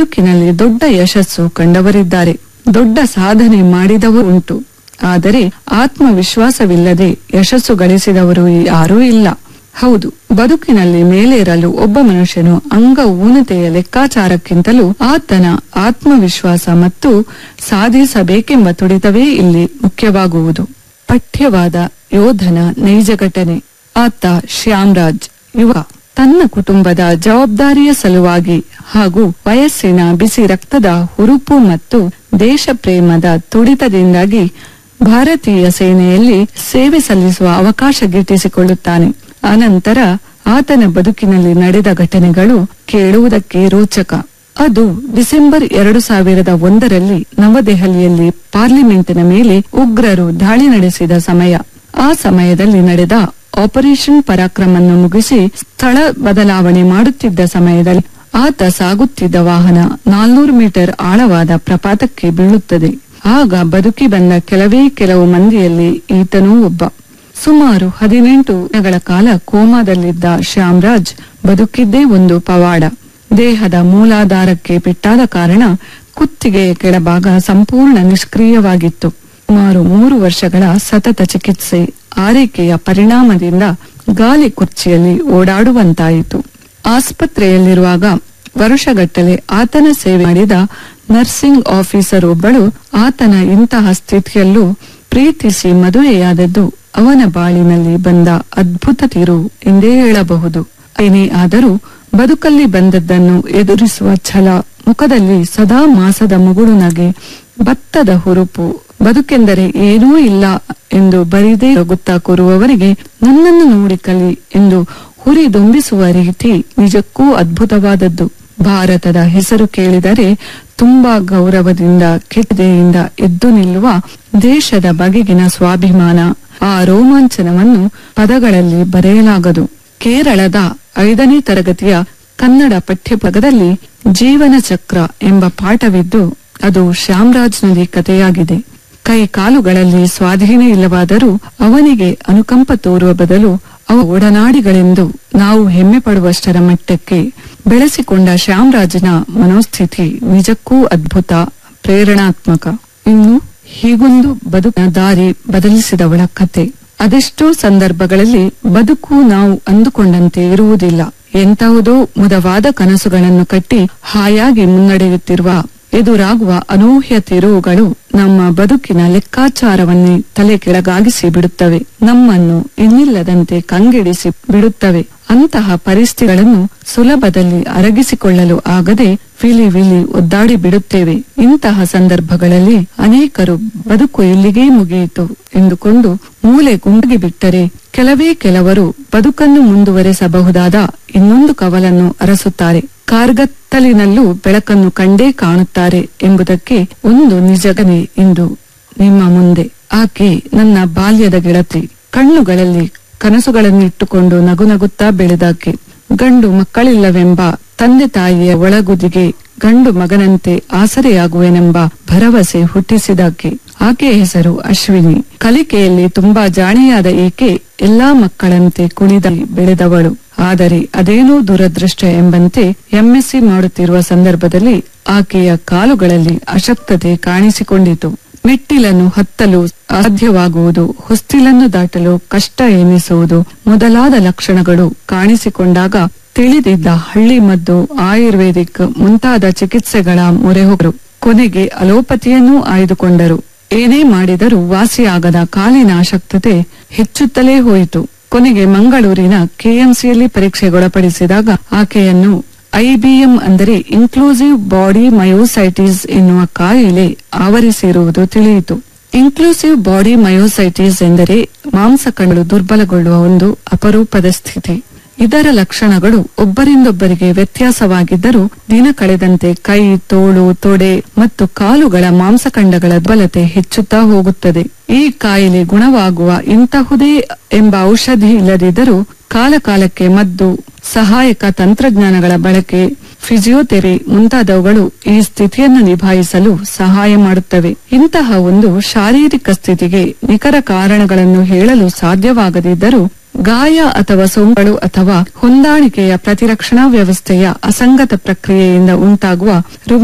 ಬದುಕಿನಲ್ಲಿ ದೊಡ್ಡ ಯಶಸ್ಸು ಕಂಡವರಿದ್ದಾರೆ ದೊಡ್ಡ ಸಾಧನೆ ಮಾಡಿದವರು ಉಂಟು ಆದರೆ ಆತ್ಮವಿಶ್ವಾಸವಿಲ್ಲದೆ ಯಶಸ್ಸು ಗಳಿಸಿದವರು ಯಾರೂ ಇಲ್ಲ ಹೌದು ಬದುಕಿನಲ್ಲಿ ಮೇಲೇರಲು ಒಬ್ಬ ಮನುಷ್ಯನು ಅಂಗ ಊನತೆಯ ಲೆಕ್ಕಾಚಾರಕ್ಕಿಂತಲೂ ಆತನ ಆತ್ಮವಿಶ್ವಾಸ ಮತ್ತು ಸಾಧಿಸಬೇಕೆಂಬ ತುಡಿತವೇ ಇಲ್ಲಿ ಮುಖ್ಯವಾಗುವುದು ಪಠ್ಯವಾದ ಯೋಧನ ನೈಜ ಘಟನೆ ಆತ ಶ್ಯಾಮ್ರಾಜ್ ಯುವ ತನ್ನ ಕುಟುಂಬದ ಜವಾಬ್ದಾರಿಯ ಸಲುವಾಗಿ ಹಾಗೂ ವಯಸ್ಸಿನ ಬಿಸಿ ರಕ್ತದ ಹುರುಪು ಮತ್ತು ದೇಶ ಪ್ರೇಮದ ತುಡಿತದಿಂದಾಗಿ ಭಾರತೀಯ ಸೇನೆಯಲ್ಲಿ ಸೇವೆ ಸಲ್ಲಿಸುವ ಅವಕಾಶ ಗಿಟ್ಟಿಸಿಕೊಳ್ಳುತ್ತಾನೆ ಅನಂತರ ಆತನ ಬದುಕಿನಲ್ಲಿ ನಡೆದ ಘಟನೆಗಳು ಕೇಳುವುದಕ್ಕೆ ರೋಚಕ ಅದು ಡಿಸೆಂಬರ್ ಎರಡು ಸಾವಿರದ ಒಂದರಲ್ಲಿ ನವದೆಹಲಿಯಲ್ಲಿ ಪಾರ್ಲಿಮೆಂಟಿನ ಮೇಲೆ ಉಗ್ರರು ದಾಳಿ ನಡೆಸಿದ ಸಮಯ ಆ ಸಮಯದಲ್ಲಿ ನಡೆದ ಆಪರೇಷನ್ ಪರಾಕ್ರಮನ್ನು ಮುಗಿಸಿ ಸ್ಥಳ ಬದಲಾವಣೆ ಮಾಡುತ್ತಿದ್ದ ಸಮಯದಲ್ಲಿ ಆತ ಸಾಗುತ್ತಿದ್ದ ವಾಹನ ನಾಲ್ನೂರು ಮೀಟರ್ ಆಳವಾದ ಪ್ರಪಾತಕ್ಕೆ ಬೀಳುತ್ತದೆ ಆಗ ಬದುಕಿ ಬಂದ ಕೆಲವೇ ಕೆಲವು ಮಂದಿಯಲ್ಲಿ ಈತನೂ ಒಬ್ಬ ಸುಮಾರು ಹದಿನೆಂಟು ದಿನಗಳ ಕಾಲ ಕೋಮಾದಲ್ಲಿದ್ದ ಶ್ಯಾಮ್ರಾಜ್ ಬದುಕಿದ್ದೇ ಒಂದು ಪವಾಡ ದೇಹದ ಮೂಲಾಧಾರಕ್ಕೆ ಪೆಟ್ಟಾದ ಕಾರಣ ಕುತ್ತಿಗೆಯ ಕೆಳಭಾಗ ಸಂಪೂರ್ಣ ನಿಷ್ಕ್ರಿಯವಾಗಿತ್ತು ಸುಮಾರು ಮೂರು ವರ್ಷಗಳ ಸತತ ಚಿಕಿತ್ಸೆ ಆರೈಕೆಯ ಪರಿಣಾಮದಿಂದ ಗಾಲಿ ಕುರ್ಚಿಯಲ್ಲಿ ಓಡಾಡುವಂತಾಯಿತು ಆಸ್ಪತ್ರೆಯಲ್ಲಿರುವಾಗ ವರುಷಗಟ್ಟಲೆ ಆತನ ಸೇವೆ ಮಾಡಿದ ನರ್ಸಿಂಗ್ ಆಫೀಸರ್ ಒಬ್ಬಳು ಆತನ ಇಂತಹ ಸ್ಥಿತಿಯಲ್ಲೂ ಪ್ರೀತಿಸಿ ಮದುವೆಯಾದದ್ದು ಅವನ ಬಾಳಿನಲ್ಲಿ ಬಂದ ಅದ್ಭುತ ತಿರು ಎಂದೇ ಹೇಳಬಹುದು ಏನೇ ಆದರೂ ಬದುಕಲ್ಲಿ ಬಂದದ್ದನ್ನು ಎದುರಿಸುವ ಛಲ ಮುಖದಲ್ಲಿ ಸದಾ ಮಾಸದ ಮುಗುಳು ನಗೆ ಭತ್ತದ ಹುರುಪು ಬದುಕೆಂದರೆ ಏನೂ ಇಲ್ಲ ಎಂದು ಬರಿದೇ ರಗುತ್ತಾ ಕೂರುವವರಿಗೆ ನನ್ನನ್ನು ನೋಡಿ ಕಲಿ ಎಂದು ಹುರಿದುಂಬಿಸುವ ರೀತಿ ನಿಜಕ್ಕೂ ಅದ್ಭುತವಾದದ್ದು ಭಾರತದ ಹೆಸರು ಕೇಳಿದರೆ ತುಂಬಾ ಗೌರವದಿಂದ ಕೆಟ್ಟದೆಯಿಂದ ಎದ್ದು ನಿಲ್ಲುವ ದೇಶದ ಬಗೆಗಿನ ಸ್ವಾಭಿಮಾನ ಆ ರೋಮಾಂಚನವನ್ನು ಪದಗಳಲ್ಲಿ ಬರೆಯಲಾಗದು ಕೇರಳದ ಐದನೇ ತರಗತಿಯ ಕನ್ನಡ ಪಠ್ಯಪದದಲ್ಲಿ ಜೀವನ ಚಕ್ರ ಎಂಬ ಪಾಠವಿದ್ದು ಅದು ಶ್ಯಾಮರಾಜ್ನಲ್ಲಿ ಕಥೆಯಾಗಿದೆ ಕೈ ಕಾಲುಗಳಲ್ಲಿ ಸ್ವಾಧೀನ ಇಲ್ಲವಾದರೂ ಅವನಿಗೆ ಅನುಕಂಪ ತೋರುವ ಬದಲು ಅವ ಒಡನಾಡಿಗಳೆಂದು ನಾವು ಹೆಮ್ಮೆ ಪಡುವಷ್ಟರ ಮಟ್ಟಕ್ಕೆ ಬೆಳೆಸಿಕೊಂಡ ಶ್ಯಾಮರಾಜನ ಮನೋಸ್ಥಿತಿ ನಿಜಕ್ಕೂ ಅದ್ಭುತ ಪ್ರೇರಣಾತ್ಮಕ ಇನ್ನು ಹೀಗೊಂದು ಬದುಕಿನ ದಾರಿ ಬದಲಿಸಿದವಳ ಕತೆ ಅದೆಷ್ಟೋ ಸಂದರ್ಭಗಳಲ್ಲಿ ಬದುಕು ನಾವು ಅಂದುಕೊಂಡಂತೆ ಇರುವುದಿಲ್ಲ ಎಂತಹುದೋ ಮುದವಾದ ಕನಸುಗಳನ್ನು ಕಟ್ಟಿ ಹಾಯಾಗಿ ಮುನ್ನಡೆಯುತ್ತಿರುವ ಎದುರಾಗುವ ಅನೂಹ್ಯ ತಿರುವುಗಳು ನಮ್ಮ ಬದುಕಿನ ಲೆಕ್ಕಾಚಾರವನ್ನೇ ತಲೆ ಕೆಳಗಾಗಿಸಿ ಬಿಡುತ್ತವೆ ನಮ್ಮನ್ನು ಇನ್ನಿಲ್ಲದಂತೆ ಕಂಗೆಡಿಸಿ ಬಿಡುತ್ತವೆ ಅಂತಹ ಪರಿಸ್ಥಿತಿಗಳನ್ನು ಸುಲಭದಲ್ಲಿ ಅರಗಿಸಿಕೊಳ್ಳಲು ಆಗದೆ ವಿಲಿ ವಿಲಿ ಒದ್ದಾಡಿ ಬಿಡುತ್ತೇವೆ ಇಂತಹ ಸಂದರ್ಭಗಳಲ್ಲಿ ಅನೇಕರು ಬದುಕು ಇಲ್ಲಿಗೇ ಮುಗಿಯಿತು ಎಂದುಕೊಂಡು ಮೂಲೆ ಗುಂಡಿಗೆ ಬಿಟ್ಟರೆ ಕೆಲವೇ ಕೆಲವರು ಬದುಕನ್ನು ಮುಂದುವರೆಸಬಹುದಾದ ಇನ್ನೊಂದು ಕವಲನ್ನು ಅರಸುತ್ತಾರೆ ಕಾರ್ಗತ್ತಲಿನಲ್ಲೂ ಬೆಳಕನ್ನು ಕಂಡೇ ಕಾಣುತ್ತಾರೆ ಎಂಬುದಕ್ಕೆ ಒಂದು ನಿಜಗನೆ ಇಂದು ನಿಮ್ಮ ಮುಂದೆ ಆಕೆ ನನ್ನ ಬಾಲ್ಯದ ಗೆಳತಿ ಕಣ್ಣುಗಳಲ್ಲಿ ಕನಸುಗಳನ್ನಿಟ್ಟುಕೊಂಡು ನಗುನಗುತ್ತಾ ಬೆಳೆದಾಕೆ ಗಂಡು ಮಕ್ಕಳಿಲ್ಲವೆಂಬ ತಂದೆ ತಾಯಿಯ ಒಳಗುದಿಗೆ ಗಂಡು ಮಗನಂತೆ ಆಸರೆಯಾಗುವೆನೆಂಬ ಭರವಸೆ ಹುಟ್ಟಿಸಿದಾಕೆ ಆಕೆಯ ಹೆಸರು ಅಶ್ವಿನಿ ಕಲಿಕೆಯಲ್ಲಿ ತುಂಬಾ ಜಾಣೆಯಾದ ಈಕೆ ಎಲ್ಲಾ ಮಕ್ಕಳಂತೆ ಕುಣಿದ ಬೆಳೆದವಳು ಆದರೆ ಅದೇನೋ ದುರದೃಷ್ಟ ಎಂಬಂತೆ ಎಂಎಸ್ಸಿ ಮಾಡುತ್ತಿರುವ ಸಂದರ್ಭದಲ್ಲಿ ಆಕೆಯ ಕಾಲುಗಳಲ್ಲಿ ಅಶಕ್ತತೆ ಕಾಣಿಸಿಕೊಂಡಿತು ಮೆಟ್ಟಿಲನ್ನು ಹತ್ತಲು ಸಾಧ್ಯವಾಗುವುದು ಹೊಸ್ತಿಲನ್ನು ದಾಟಲು ಕಷ್ಟ ಎನಿಸುವುದು ಮೊದಲಾದ ಲಕ್ಷಣಗಳು ಕಾಣಿಸಿಕೊಂಡಾಗ ತಿಳಿದಿದ್ದ ಹಳ್ಳಿ ಮದ್ದು ಆಯುರ್ವೇದಿಕ್ ಮುಂತಾದ ಚಿಕಿತ್ಸೆಗಳ ಮೊರೆ ಹೋಗರು ಕೊನೆಗೆ ಅಲೋಪತಿಯನ್ನೂ ಆಯ್ದುಕೊಂಡರು ಏನೇ ಮಾಡಿದರೂ ವಾಸಿಯಾಗದ ಕಾಲಿನ ಅಶಕ್ತತೆ ಹೆಚ್ಚುತ್ತಲೇ ಹೋಯಿತು ಕೊನೆಗೆ ಮಂಗಳೂರಿನ ಕೆಎಂಸಿಯಲ್ಲಿ ಪರೀಕ್ಷೆಗೊಳಪಡಿಸಿದಾಗ ಆಕೆಯನ್ನು ಐಬಿಎಂ ಅಂದರೆ ಇನ್ಕ್ಲೂಸಿವ್ ಬಾಡಿ ಮಯೋಸೈಟಿಸ್ ಎನ್ನುವ ಕಾಯಿಲೆ ಆವರಿಸಿರುವುದು ತಿಳಿಯಿತು ಇನ್ಕ್ಲೂಸಿವ್ ಬಾಡಿ ಮಯೋಸೈಟಿಸ್ ಎಂದರೆ ಮಾಂಸಕಣಗಳು ದುರ್ಬಲಗೊಳ್ಳುವ ಒಂದು ಅಪರೂಪದ ಸ್ಥಿತಿ ಇದರ ಲಕ್ಷಣಗಳು ಒಬ್ಬರಿಂದೊಬ್ಬರಿಗೆ ವ್ಯತ್ಯಾಸವಾಗಿದ್ದರೂ ದಿನ ಕಳೆದಂತೆ ಕೈ ತೋಳು ತೊಡೆ ಮತ್ತು ಕಾಲುಗಳ ಮಾಂಸಖಂಡಗಳ ದುರ್ಬಲತೆ ಹೆಚ್ಚುತ್ತಾ ಹೋಗುತ್ತದೆ ಈ ಕಾಯಿಲೆ ಗುಣವಾಗುವ ಇಂತಹುದೇ ಎಂಬ ಔಷಧಿ ಇಲ್ಲದಿದ್ದರೂ ಕಾಲಕಾಲಕ್ಕೆ ಮದ್ದು ಸಹಾಯಕ ತಂತ್ರಜ್ಞಾನಗಳ ಬಳಕೆ ಫಿಸಿಯೋಥೆರಪಿ ಮುಂತಾದವುಗಳು ಈ ಸ್ಥಿತಿಯನ್ನು ನಿಭಾಯಿಸಲು ಸಹಾಯ ಮಾಡುತ್ತವೆ ಇಂತಹ ಒಂದು ಶಾರೀರಿಕ ಸ್ಥಿತಿಗೆ ನಿಖರ ಕಾರಣಗಳನ್ನು ಹೇಳಲು ಸಾಧ್ಯವಾಗದಿದ್ದರೂ ಗಾಯ ಅಥವಾ ಸೋಂಕುಗಳು ಅಥವಾ ಹೊಂದಾಣಿಕೆಯ ಪ್ರತಿರಕ್ಷಣಾ ವ್ಯವಸ್ಥೆಯ ಅಸಂಗತ ಪ್ರಕ್ರಿಯೆಯಿಂದ ಉಂಟಾಗುವ